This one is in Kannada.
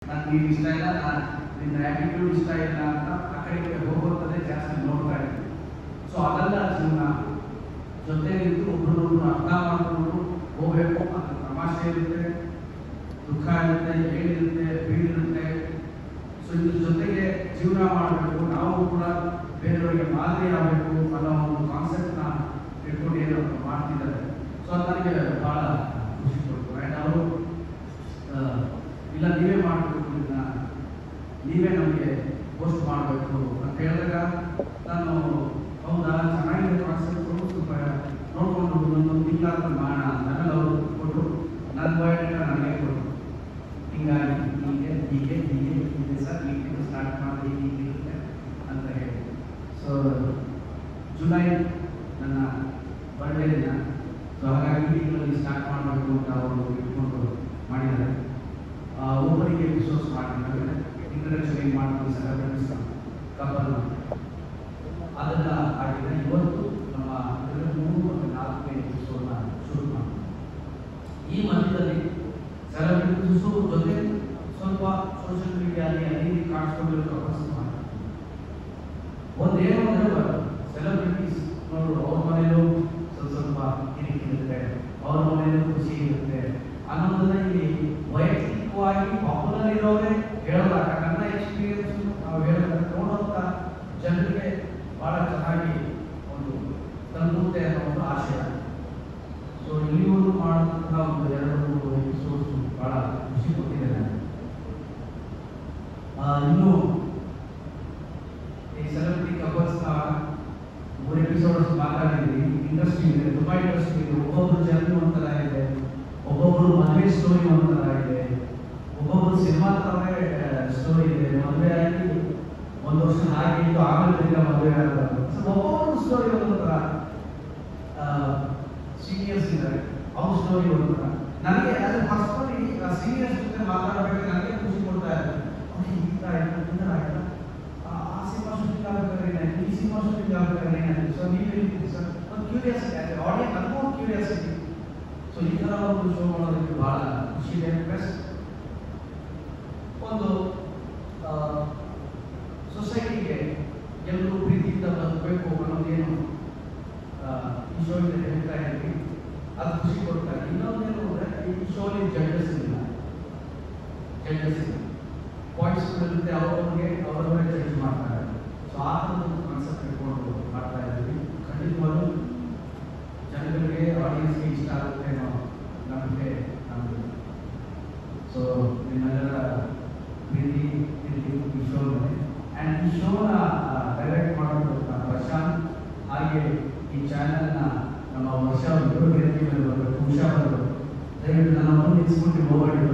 ನನಗೆ ನೀನು ಇಷ್ಟ ಇಲ್ಲ ನಾನು ನಿನ್ನ ಆ್ಯಟಿಟ್ಯೂಡ್ ಇಷ್ಟ ಇಲ್ಲ ಅಂತ ಆ ಕಡೆಗೆ ಹೋಗೋದೇ ಜಾಸ್ತಿ ನೋಡ್ತಾ ಇದ್ದೀನಿ ಸೊ ಅದೆಲ್ಲ ಜೀವನ ಜೊತೆ ನಿಂತು ಒಬ್ಬರೊಬ್ಬರು ಅರ್ಥ ಮಾಡಿಕೊಂಡು ಹೋಗಬೇಕು ಅದು ತಮಾಷೆ ಇರುತ್ತೆ ದುಃಖ ಇರುತ್ತೆ ಏನಿರುತ್ತೆ ಬೀಳಿರುತ್ತೆ ಸೊ ಇದ್ರ ಜೊತೆಗೆ ಜೀವನ ಮಾಡಬೇಕು ನಾವು ಕೂಡ ಬೇರೆಯವರಿಗೆ ಮಾದರಿ ಆಗಬೇಕು ಅನ್ನೋ ಒಂದು ಕಾನ್ಸೆಪ್ಟ್ನ ಇಟ್ಕೊಂಡು ಏನು ಮಾಡ್ತಿದ್ದಾರೆ ಸೊ ಅದು ನನಗೆ ಭಾಳ ಖುಷಿ ಕೊಡ್ತು ಆ್ಯಂಡ್ ಅವರು ಆ, ಇಲ್ಲ ನೀವೇ ಮಾಡಬೇಕು ಇದನ್ನ ನೀವೇ ನಮಗೆ ಪೋಸ್ಟ್ ಮಾಡಬೇಕು ಅಂತ ಹೇಳಿದಾಗ ನಾನು ಹೌದಾ ಚೆನ್ನಾಗಿದೆ ಕಾನ್ಸೆಪ್ಟು ಸ್ವಲ್ಪ ನೋಡ್ಕೊಂಡು ಒಂದೊಂದು ತಿಂಗಳಾದ ಮಾಡೋಣ ಅಂತ ಆಮೇಲೆ ಅವರು ಕೊಟ್ಟು ನನ್ನ ಬಯೋಡೇಟಾ ನನಗೆ ಕೊಟ್ಟರು ಹಿಂಗಾಗಿ ಹೀಗೆ ಹೀಗೆ ಹೀಗೆ ಹೀಗೆ ಸರ್ ಮೀಟಿಂಗ್ ಸ್ಟಾರ್ಟ್ ಮಾಡಿ ಹೀಗೆ ಇರುತ್ತೆ ಅಂತ ಹೇಳಿ ಸೊ ಜುಲೈ ನನ್ನ ಬರ್ಡೇ ದಿನ ಸೊ ಹಾಗಾಗಿ ಮೀಟಿಂಗ್ಗಳಲ್ಲಿ ಸ್ಟಾರ್ಟ್ ಮಾಡಬೇಕು ಅಂತ ಅವರು ಇಟ್ಕೊಂಡು ಮಾಡಿದ್ದಾರೆ ಆ, ಒಬ್ಬರಿಗೆ ಎಪಿಸೋಡ್ಸ್ ಮಾಡಿದ್ದಾರೆ ಇಂಟ್ರಡಕ್ಷನ್ ಮಾಡ್ತೀವಿ ಸೆಲೆಬ್ರಿಟೀಸ್ ಕಪಲ್ ಅದನ್ನ ಆಗಿದೆ ಇವತ್ತು ನಮ್ಮ ಎರಡು ಮೂರು ಮತ್ತು ನಾಲ್ಕನೇ ಎಪಿಸೋಡ್ನ ಶುರು ಮಾಡ್ತೀವಿ ಈ ಮಧ್ಯದಲ್ಲಿ ಸೆಲೆಬ್ರಿಟೀಸು ಜೊತೆ ಸ್ವಲ್ಪ ಸೋಷಿಯಲ್ ಮೀಡಿಯಾದಲ್ಲಿ ಅಲ್ಲಿ ಇಲ್ಲಿ ಕಾಣಿಸ್ಕೊಂಡಿರೋ ಕಪಲ್ಸ್ ಮಾಡ್ತಾರೆ ಒಂದೇನು ಅಂದ್ರೆ ಸೆಲೆಬ್ರಿಟೀಸ್ ನೋಡು ಅವ್ರ ಮನೇಲೂ ಸ್ವಲ್ಪ ಸ್ವಲ್ಪ ಕಿರಿಕಿರುತ್ತೆ ಅವ್ರ ಮನೇಲೂ ಖುಷಿ ಇರುತ್ತೆ ಅನ್ನೋದನ್ನ ಇಲ್ಲಿ ವೈಯಕ್ತಿಕವಾಗಿ ಪಾಪ್ಯುಲರ್ ಇರೋರೇ ಹೇಳೋದಾಗ ನನ್ನ ಎಕ್ಸ್ಪೀರಿಯನ್ಸ್ ನಾವು ಹೇಳೋದಾಗ ನೋಡೋಂಥ ಜನರಿಗೆ ಬಹಳ ಚೆನ್ನಾಗಿ ಒಂದು ತಲುಪುತ್ತೆ ಅನ್ನೋ ಒಂದು ಆಶಯ ಸೊ ಇಲ್ಲಿವರೆಗೂ ಮಾಡುವಂತಹ ಒಂದು ಎರಡು ಮೂರು ಎಪಿಸೋಡ್ಸ್ ಬಹಳ ಖುಷಿ ಕೊಟ್ಟಿದೆ ನನಗೆ ಆ, ಇನ್ನು ಈ ಸೆಲೆಬ್ರಿಟಿ ಕಪಲ್ಸ್ ಮೂರು ಎಪಿಸೋಡ್ಸ್ ಮಾತಾಡಿದ್ವಿ ಇಂಡಸ್ಟ್ರಿ ಇದೆ ತುಂಬಾ ಇಂಡಸ್ಟ್ರಿ ಇದೆ ಒಬ್ಬೊಬ್ರು ಜರ್ನಿ ಒಂಥರ ಇದೆ ಒಬ್ಬೊಬ್ರು ಮದುವೆ ಸ್ಟೋರಿ ಒಂಥರ ಇದೆ ಒಬ್ಬೊಬ್ರು ಸಿನಿಮಾ ತರನೇ ಸ್ಟೋರಿ ಇದೆ ಮದುವೆ ಆಗಿ ಒಂದು ವರ್ಷ ಹಾಗೆ ಇದ್ದು ಆಮೇಲೆ ತಿರ್ಗಾ ಮದುವೆ ಆಗೋದು ಸೊ ಒಬ್ಬೊಬ್ರು ಸ್ಟೋರಿ ಒಂದೊಂಥರ ಸೀನಿಯರ್ಸ್ ಇದ್ದಾರೆ ಅವ್ರ ಸ್ಟೋರಿ ಒಂಥರ ನನಗೆ ಅದು ಫಸ್ಟ್ ಸೀನಿಯರ್ಸ್ ಜೊತೆ ಮಾತಾಡಬೇಕು ನನಗೆ ಖುಷಿ ಕೊಡ್ತಾ ಇದೆ ಅವ್ರಿಗೆ ಈ ಥರ ಆಯ್ತು ಈ ಥರ ಆಯ್ತು ಆ ಆ ಸಿನಿಮಾ ಶೂಟಿಂಗ್ ಆಗ್ಬೇಕಾದ್ರೆ ಏನಾಯ್ತು ಈ ಸಿನಿಮಾ ಶೂಟಿಂಗ್ ಆಗ್ಬೇಕಾದ್ರೆ ಏನಾಯ್ತು ಸೊ ನೀವು ಹೇಳ್ತೀರಿ ಸರ್ ಒಂದು ಕ್ಯೂರಿಯಾಸಿಟಿ ಆಗಿದೆ ಆಡಿಯನ್ಸ್ ನನಗೂ ಒಂದು ಕ್ಯೂರಿಯಾಸಿಟಿ ಸೊ ಈ ಥರ ಒಂದು ಶೋ ಮಾಡೋದಕ್ಕೆ ಭಾಳ ಖುಷಿ ಇದೆ ಪ್ಲಸ್ ಒಂದು ಸೊಸೈಟಿಗೆ ಎಲ್ಲರೂ ಪ್ರೀತಿಯಿಂದ ಬದುಕಬೇಕು ಅನ್ನೋದೇನು ಆ, ಈ ಶೋ ಇಂದ ಹೇಳ್ತಾ ಇದ್ವಿ ಅದು ಖುಷಿ ಕೊಡ್ತಾರೆ ಇನ್ನೊಂದೇನು ಅಂದರೆ ಈ ಶೋಲಿ ಜಡ್ಜಸ್ ಇಲ್ಲ ಜಡ್ಜಸ್ ಇಲ್ಲ ಪಾಯಿಂಟ್ಸ್ ಇರುತ್ತೆ ಅವರವ್ರಿಗೆ ಅವರವರೇ ಜಡ್ಜ್ ಮಾಡ್ತಾರೆ ಸೊ ಆ ಥರದ ಒಂದು ಕಾನ್ಸೆಪ್ಟ್ ಇಟ್ಕೊಂಡು ಮಾಡ್ತಾ ಇದ್ದೀವಿ ಖಂಡಿತವಾಗ್ಲೂ ಜನಗಳಿಗೆ ಆಡಿಯನ್ಸ್ಗೆ ಇಷ್ಟ ಆಗುತ್ತೆ ಅನ್ನೋ ನಂಬಿಕೆ ನಮ್ಮದು ಸೊ ನಿಮ್ಮೆಲ್ಲರ ಪ್ರೀತಿ ಪ್ರೀತಿ ಈ ಶೋ ಆ್ಯಂಡ್ ಈ ಶೋನ ಡೈರೆಕ್ಟ್ ಮಾಡೋದು ಪ್ರಶಾಂತ್ ಹಾಗೆ ಈ ಚಾನೆಲ್ನ ನಮ್ಮ ವರ್ಷ ಇಬ್ಬರು ಗೆಳತಿ ಮೇಲೆ ಬರಬೇಕು ಉಷಾ ಬರಬೇಕು ದಯವಿಟ್ಟು ನನ್ನ ಮುಂದೆ ನಿಲ್ಸ್ಕೊಂಡು ಹೋಗಬೇಡಿ